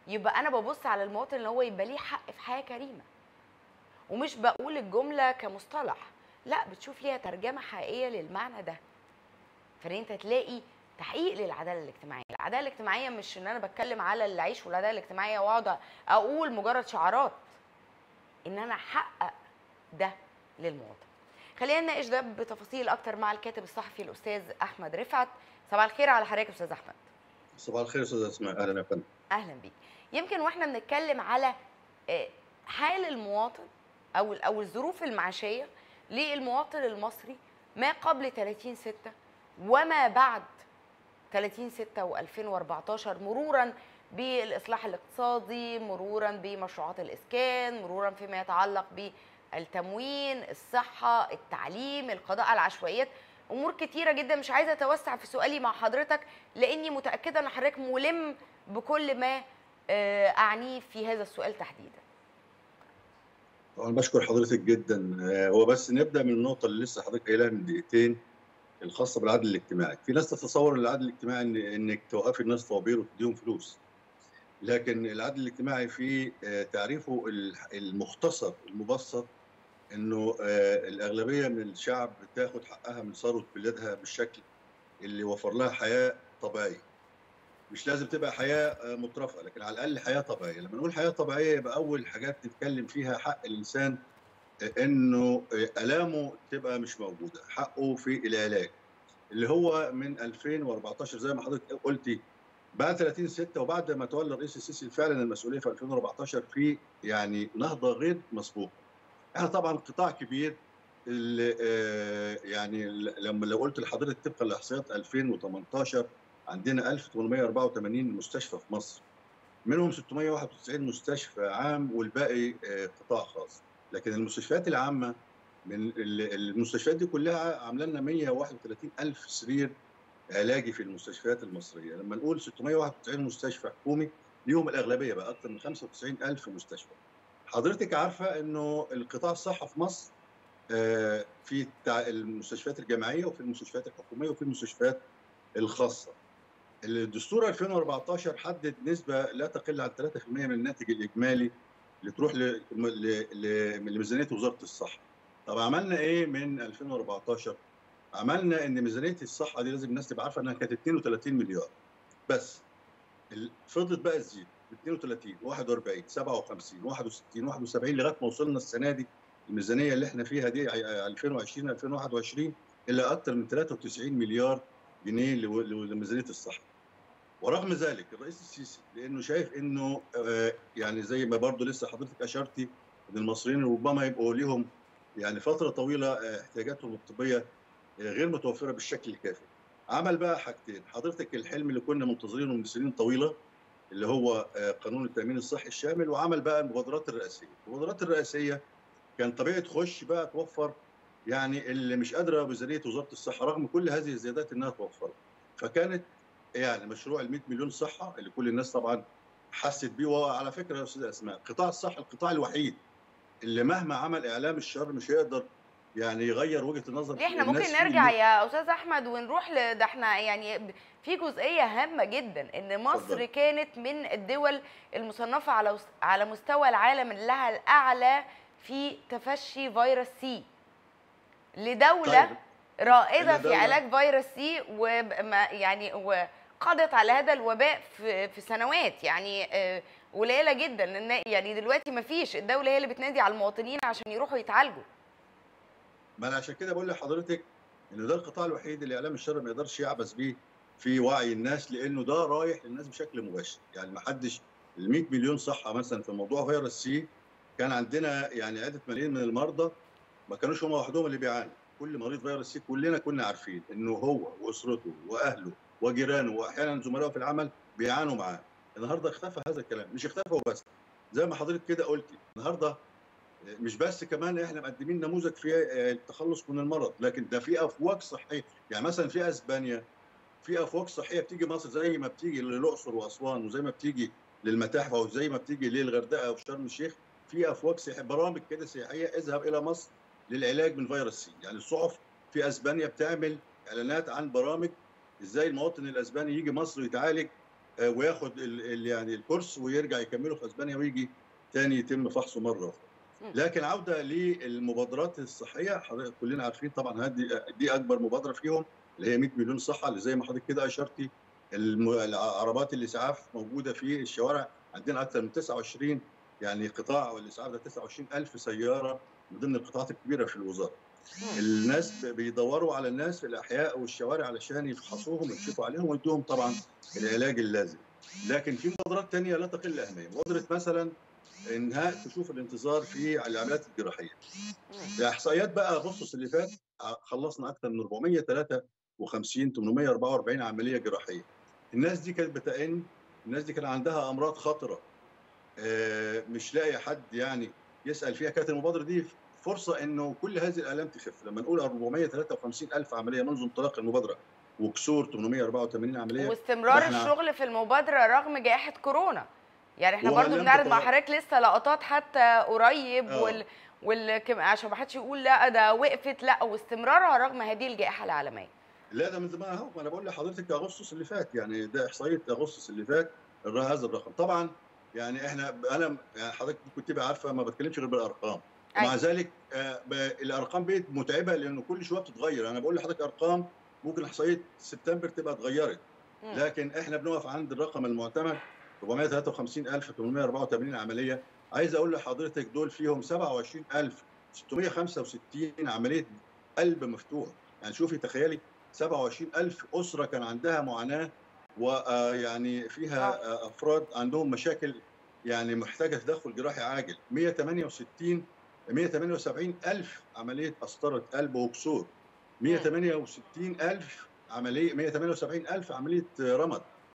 يبقى انا ببص على المواطن اللي هو يبقى ليه حق في حياه كريمه ومش بقول الجمله كمصطلح لا بتشوف ليها ترجمه حقيقيه للمعنى ده فان انت تلاقي تحقيق للعداله الاجتماعيه العداله الاجتماعيه مش ان انا بتكلم على العيش والعداله الاجتماعيه واقعد اقول مجرد شعارات ان انا احقق ده للمواطن خلينا نناقش ده بتفاصيل اكتر مع الكاتب الصحفي الاستاذ احمد رفعت صباح الخير على حضرتك يا استاذ احمد صباح الخير استاذ اسماء اهلا يا فندم اهلا بيك يمكن واحنا بنتكلم على آه، حال المواطن او او الظروف المعيشيه للمواطن المصري ما قبل 30 6 وما بعد 30 6 و2014 مرورا بالاصلاح الاقتصادي مرورا بمشروعات الاسكان مرورا فيما يتعلق بالتموين الصحه التعليم القضاء على العشوائيات امور كتيره جدا مش عايزه اتوسع في سؤالي مع حضرتك لاني متاكده ان حضرتك ملم بكل ما آه، اعنيه في هذا السؤال تحديدا طبعا بشكر حضرتك جدا آه، هو بس نبدا من النقطه اللي لسه حضرتك قايلها من دقيقتين الخاصه بالعدل الاجتماعي في ناس تتصور ان العدل الاجتماعي إن انك توقفي الناس طوابير وتديهم فلوس لكن العدل الاجتماعي في آه، تعريفه ال- المختصر المبسط انه آه، الاغلبيه من الشعب بتاخد حقها من ثروه بلادها بالشكل اللي وفر لها حياه طبيعيه مش لازم تبقى حياه آه، مترفه لكن على الاقل حياه طبيعيه لما نقول حياه طبيعيه يبقى اول حاجات نتكلم فيها حق الانسان آه، انه آه، الامه تبقى مش موجوده حقه في العلاج اللي هو من 2014 زي ما حضرتك قلتي بعد 30 6 وبعد ما تولى الرئيس السيسي فعلا المسؤوليه في 2014 في يعني نهضه غير مسبوقه. احنا طبعا قطاع كبير اللي آه، يعني لما لو قلت لحضرتك طبقا لاحصائيات 2018 عندنا 1884 مستشفى في مصر منهم 691 مستشفى عام والباقي آه، قطاع خاص لكن المستشفيات العامه من ال- المستشفيات دي كلها عامله لنا 131 الف سرير علاجي في المستشفيات المصريه لما نقول 691 مستشفى حكومي ليهم الاغلبيه بقى اكثر من 95 الف مستشفى حضرتك عارفه انه القطاع الصحه في مصر آه، في التع- المستشفيات الجامعيه وفي المستشفيات الحكوميه وفي المستشفيات الخاصه الدستور 2014 حدد نسبه لا تقل عن 3% من الناتج الاجمالي اللي تروح ل- ل- ل- لميزانيه وزاره الصحه طب عملنا ايه من 2014 عملنا ان ميزانيه الصحه دي لازم الناس تبقى عارفه انها كانت 32 مليار بس ال- فضلت بقى تزيد 32 41 57 61 71 lغايه ما وصلنا السنه دي الميزانيه اللي احنا فيها دي ع- 2020 2021 الى اكثر من 93 مليار جنيه لو- لو- لميزانيه الصحه. ورغم ذلك الرئيس السيسي لانه شايف انه آه، يعني زي ما برضه لسه حضرتك اشرتي ان المصريين ربما يبقوا ليهم يعني فتره طويله آه، احتياجاتهم الطبيه آه، غير متوفره بالشكل الكافي. عمل بقى حاجتين، حضرتك الحلم اللي كنا منتظرينه من سنين طويله اللي هو آه، قانون التامين الصحي الشامل وعمل بقى المبادرات الرئاسيه، المبادرات الرئاسيه كان طبيعي تخش بقى توفر يعني اللي مش قادره ميزانيه وزاره الصحه رغم كل هذه الزيادات انها توفرها. فكانت يعني مشروع ال 100 مليون صحه اللي كل الناس طبعا حست بيه وعلى فكره يا استاذ اسماء قطاع الصحه القطاع الوحيد اللي مهما عمل اعلام الشر مش هيقدر يعني يغير وجهه النظر ليه احنا الناس ممكن فيه نرجع إنه- يا استاذ احمد ونروح ل- ده احنا يعني ب- في جزئيه هامه جدا ان مصر اتفضل. كانت من الدول المصنفه على وس- على مستوى العالم اللي لها الاعلى في تفشي فيروس سي لدوله طيب رائده اللي في دولة- علاج فيروس سي وما يعني وقضت على هذا الوباء في في سنوات يعني آه، قليله جدا لأن يعني دلوقتي ما فيش الدوله هي اللي بتنادي على المواطنين عشان يروحوا يتعالجوا ما انا عشان كده بقول لحضرتك ان ده القطاع الوحيد اللي اعلام الشر ما يقدرش يعبث بيه في وعي الناس لانه ده رايح للناس بشكل مباشر يعني ما حدش ال 100 مليون صحه مثلا في موضوع فيروس سي كان عندنا يعني عده ملايين من المرضى ما كانوش هم وحدهم اللي بيعانوا كل مريض فيروس سي كلنا كنا عارفين انه هو واسرته واهله وجيرانه واحيانا زملائه في العمل بيعانوا معاه النهارده اختفى هذا الكلام مش اختفى وبس زي ما حضرتك كده قلتي النهارده مش بس كمان احنا مقدمين نموذج في التخلص من المرض لكن ده في افواج صحيه يعني مثلا في اسبانيا في افواج صحيه بتيجي مصر زي ما بتيجي للاقصر واسوان وزي ما بتيجي للمتاحف او زي ما بتيجي للغردقه وشرم الشيخ في افواج سياحيه برامج كده سياحيه اذهب الى مصر للعلاج من فيروس سي يعني الصحف في اسبانيا بتعمل اعلانات عن برامج ازاي المواطن الاسباني يجي مصر ويتعالج آه، وياخد ال ال يعني الكورس ويرجع يكمله في اسبانيا ويجي تاني يتم فحصه مره اخرى. مم. لكن عوده للمبادرات الصحيه حضرتك كلنا عارفين طبعا هذه دي اكبر مبادره فيهم اللي هي 100 مليون صحه اللي زي ما حضرتك كده اشرتي الم- العربات الاسعاف موجوده في الشوارع عندنا اكثر من 29 يعني قطاع والاسعاف ده 29 الف سياره من ضمن القطاعات الكبيره في الوزاره. مم. الناس ب- بيدوروا على الناس في الاحياء والشوارع علشان يفحصوهم ويكشفوا عليهم ويدوهم طبعا العلاج اللازم. لكن في مبادرات تانية لا تقل اهميه، مبادره مثلا انهاء كشوف الانتظار في العمليات الجراحيه. مم. الاحصائيات بقى اغسطس اللي فات ع- خلصنا اكثر من 453 844 عمليه جراحيه. الناس دي كانت بتئن، الناس دي كان عندها امراض خطره. آه، مش لاقي حد يعني يسال فيها كانت المبادره دي فرصه انه كل هذه الالام تخف لما نقول 453 الف عمليه منذ انطلاق المبادره وكسور 884 عمليه واستمرار وإحنا- الشغل في المبادره رغم جائحه كورونا يعني احنا هو برضو لم بنعرض مع تتغ- حضرتك لسه لقطات حتى قريب آه. وال وال كم- عشان ما حدش يقول لا ده وقفت لا واستمرارها رغم هذه الجائحه العالميه لا ده من زمان اهو ما انا بقول لحضرتك اغسطس اللي فات يعني ده احصائيه اغسطس اللي فات الر- هذا الرقم طبعا يعني احنا انا يعني حضرتك كنت تبقى عارفه ما بتكلمش غير بالارقام ومع أيوة. ذلك آه، ب- الارقام بقت متعبه لانه كل شويه بتتغير انا بقول لحضرتك ارقام ممكن احصائيه سبتمبر تبقى اتغيرت مم. لكن احنا بنقف عند الرقم المعتمد 453884 عمليه عايز اقول لحضرتك دول فيهم 27665 عمليه قلب مفتوح يعني شوفي تخيلي 27000 اسره كان عندها معاناه ويعني فيها آه، افراد عندهم مشاكل يعني محتاجه تدخل جراحي عاجل 168 178 الف عمليه قسطره قلب وكسور 168 الف عمليه 178 الف عمليه رمد